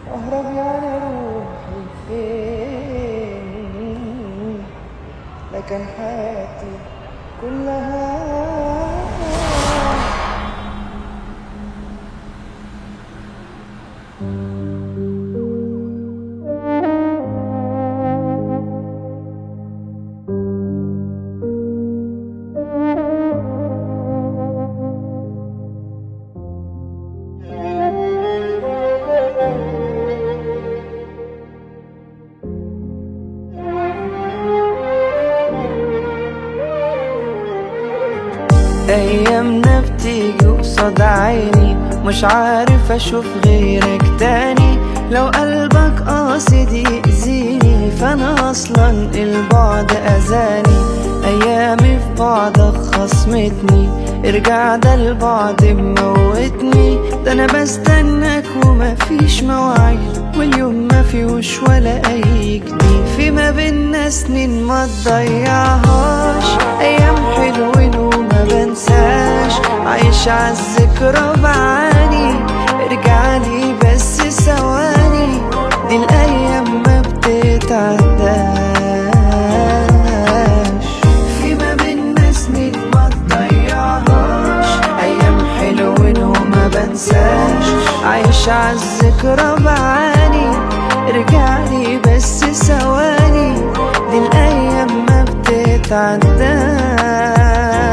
اهرب يعني روحي فين لكن حياتي كلها ايامنا بتيجي قصاد عيني مش عارف اشوف غيرك تاني لو قلبك قاصد يأذيني فانا اصلا البعد اذاني ايامي في بعدك خصمتني ارجع ده البعد مموتني ده انا بستناك ومفيش مواعيد واليوم ما فيهوش ولا اي جديد في ما بينا سنين ما تضيعهاش ايام حلوين وما بنساش عايش عالذكرى بعاني ارجعلي بس ثواني دي الايام ما بتتعداش في ما بينا سنين ما تضيعهاش ايام حلوين وما بنساش عايش عالذكرى بعاني ارجعلي بس ثواني دي الايام ما بتتعداش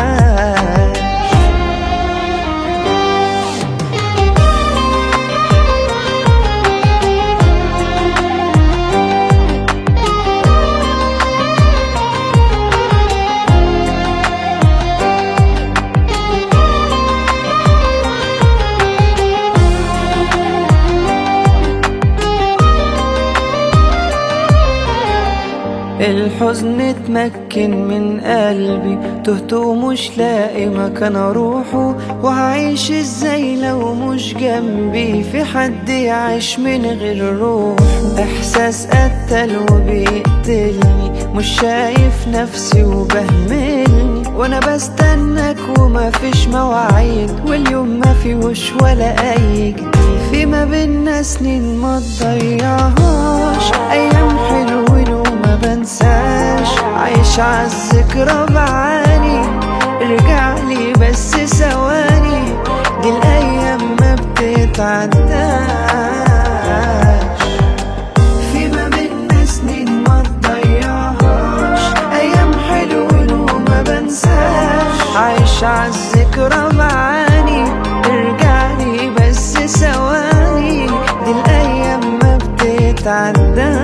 الحزن اتمكن من قلبي تهت ومش لاقي مكان اروحه وهعيش ازاي لو مش جنبي في حد يعيش من غير روح احساس قتل وبيقتلني مش شايف نفسي وبهملني وانا بستناك وما فيش مواعيد واليوم ما فيهوش ولا اي جديد في ما بينا سنين ما تضيعهاش ايام حلوين وما بنساش عايش عالذكرى بعاني ارجعلي بس ثواني دي الايام ما بتتعداش في ما بينا سنين ما تضيعهاش ايام حلوين وما بنساش عايش عالذكرى بعاني ارجعلي بس ثواني دي الايام ما بتتعداش